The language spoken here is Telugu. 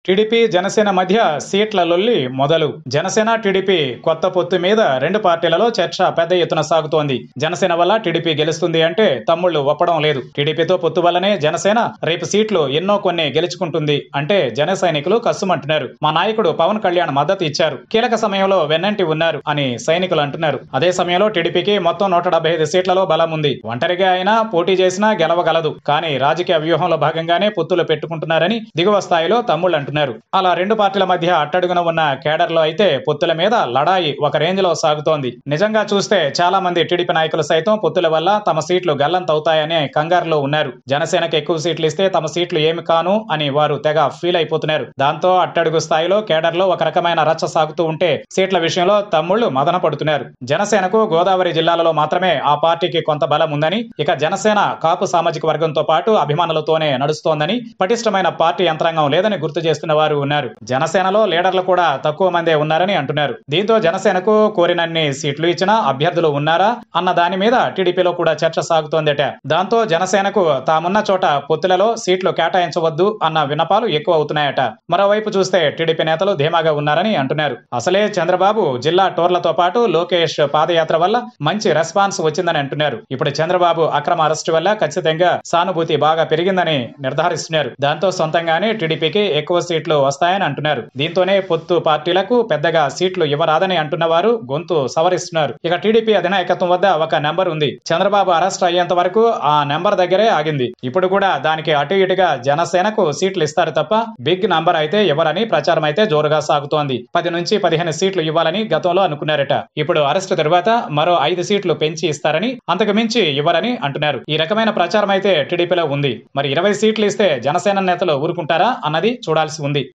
టీడీపీ జనసేన మధ్య సీట్ల లొల్లి మొదలు జనసేన టీడీపీ కొత్త పొత్తు మీద రెండు పార్టీలలో చర్చ పెద్ద ఎత్తున సాగుతోంది జనసేన వల్ల టీడీపీ గెలుస్తుంది అంటే తమ్ముళ్లు ఒప్పడం లేదు టీడీపీతో పొత్తు వల్లనే జనసేన రేపు సీట్లు ఎన్నో కొన్ని గెలుచుకుంటుంది అంటే జన సైనికులు కస్సుమంటున్నారు మా నాయకుడు పవన్ కళ్యాణ్ మద్దతు ఇచ్చారు కీలక సమయంలో వెన్నంటి ఉన్నారు అని సైనికులు అంటున్నారు అదే సమయంలో టీడీపీకి మొత్తం నూట డెబ్బై ఐదు సీట్లలో బలం ఉంది ఒంటరిగా అయినా పోటీ చేసినా గెలవగలదు కానీ రాజకీయ వ్యూహంలో భాగంగానే పొత్తులు పెట్టుకుంటున్నారని దిగువ స్థాయిలో తమ్ముళ్ళు అంటున్నారు అలా రెండు పార్టీల మధ్య అట్టడుగున ఉన్న కేడర్లో అయితే పొత్తుల మీద లడాయి ఒక రేంజ్ లో సాగుతోంది నిజంగా చూస్తే చాలా మంది టీడీపీ నాయకులు సైతం పొత్తుల వల్ల తమ సీట్లు గల్లంతవుతాయనే కంగారులో ఉన్నారు జనసేనకు ఎక్కువ సీట్లు ఇస్తే తమ సీట్లు ఏమి కాను అని వారు తెగ ఫీల్ అయిపోతున్నారు దాంతో అట్టడుగు స్థాయిలో కేడర్లో ఒక రకమైన రచ్చ సాగుతూ ఉంటే సీట్ల విషయంలో తమ్ముళ్లు మదన పడుతున్నారు జనసేనకు గోదావరి జిల్లాలలో మాత్రమే ఆ పార్టీకి కొంత బలం ఉందని ఇక జనసేన కాపు సామాజిక వర్గంతో పాటు అభిమానులతోనే నడుస్తోందని పటిష్టమైన పార్టీ యంత్రాంగం లేదని గుర్తు చేస్తున్న వారు ఉన్నారు జనసేనలో లీడర్లు కూడా తక్కువ మందే ఉన్నారని అంటున్నారు దీంతో జనసేనకు కోరినన్ని సీట్లు ఇచ్చినా అభ్యర్థులు ఉన్నారా అన్న దాని మీద టీడీపీలో కూడా చర్చ సాగుతోందట దాంతో జనసేనకు తామున్న చోట పొత్తులలో సీట్లు కేటాయించవద్దు అన్న విన్నపాలు ఎక్కువ అవుతున్నాయట మరోవైపు చూస్తే టీడీపీ నేతలు ధీమాగా ఉన్నారని అంటున్నారు అసలే చంద్రబాబు జిల్లా టోర్లతో పాటు లోకేష్ పాదయాత్ర వల్ల మంచి రెస్పాన్స్ వచ్చిందని అంటున్నారు ఇప్పుడు చంద్రబాబు అక్రమ అరెస్టు వల్ల ఖచ్చితంగా సానుభూతి బాగా పెరిగిందని నిర్ధారిస్తున్నారు దాంతో సొంతంగానే టీడీపీకి ఎక్కువ సీట్లు వస్తాయని అంటున్నారు దీంతోనే పొత్తు పార్టీలకు పెద్దగా సీట్లు ఇవ్వరాదని అంటున్న వారు గొంతు సవరిస్తున్నారు ఇక టీడీపీ అధినాయకత్వం వద్ద ఒక నెంబర్ ఉంది చంద్రబాబు అరెస్ట్ అయ్యేంత వరకు ఆ నెంబర్ దగ్గరే ఆగింది ఇప్పుడు కూడా దానికి అటు ఇటుగా జనసేనకు సీట్లు ఇస్తారు తప్ప బిగ్ నంబర్ అయితే ఇవ్వరని ప్రచారం అయితే జోరుగా సాగుతోంది పది నుంచి పదిహేను సీట్లు ఇవ్వాలని గతంలో అనుకున్నారట ఇప్పుడు అరెస్ట్ తరువాత మరో ఐదు సీట్లు పెంచి ఇస్తారని అంతకు మించి ఇవ్వరని అంటున్నారు ఈ రకమైన ప్రచారం అయితే టీడీపీలో ఉంది మరి ఇరవై సీట్లు ఇస్తే జనసేన నేతలు ఊరుకుంటారా అన్నది చూడాల్సి ఉంది